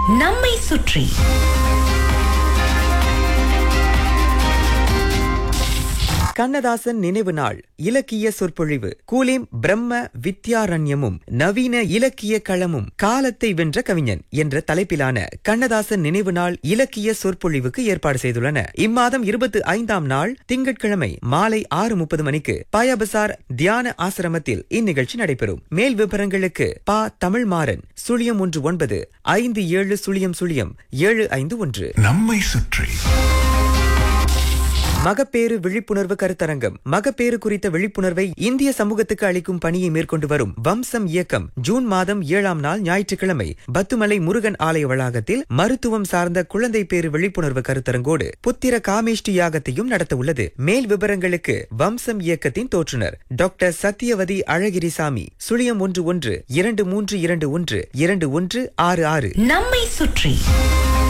நம்மை சுற்றி கண்ணதாசன் நினைவு நாள் இலக்கிய சொற்பொழிவு கூலிம் பிரம்ம வித்யாரண்யமும் நவீன இலக்கிய களமும் காலத்தை வென்ற கவிஞன் என்ற தலைப்பிலான கண்ணதாசன் நினைவு நாள் இலக்கிய சொற்பொழிவுக்கு ஏற்பாடு செய்துள்ளன இம்மாதம் இருபத்தி ஐந்தாம் நாள் திங்கட்கிழமை மாலை ஆறு முப்பது மணிக்கு பாயாபசார் தியான ஆசிரமத்தில் இந்நிகழ்ச்சி நடைபெறும் மேல் விவரங்களுக்கு பா தமிழ்மாறன் சுழியம் ஒன்று ஒன்பது ஐந்து ஏழு சுழியம் சுழியம் ஏழு ஐந்து ஒன்று நம்மை சுற்றி மகப்பேறு விழிப்புணர்வு கருத்தரங்கம் மகப்பேறு குறித்த விழிப்புணர்வை இந்திய சமூகத்துக்கு அளிக்கும் பணியை மேற்கொண்டு வரும் வம்சம் இயக்கம் ஜூன் மாதம் ஏழாம் நாள் ஞாயிற்றுக்கிழமை பத்துமலை முருகன் ஆலய வளாகத்தில் மருத்துவம் சார்ந்த குழந்தை பேறு விழிப்புணர்வு கருத்தரங்கோடு புத்திர காமேஷ்டி யாகத்தையும் நடத்த உள்ளது மேல் விவரங்களுக்கு வம்சம் இயக்கத்தின் தோற்றுனர் டாக்டர் சத்யவதி அழகிரிசாமி சுழியம் ஒன்று ஒன்று இரண்டு மூன்று இரண்டு ஒன்று இரண்டு ஒன்று ஆறு ஆறு நம்மை சுற்றி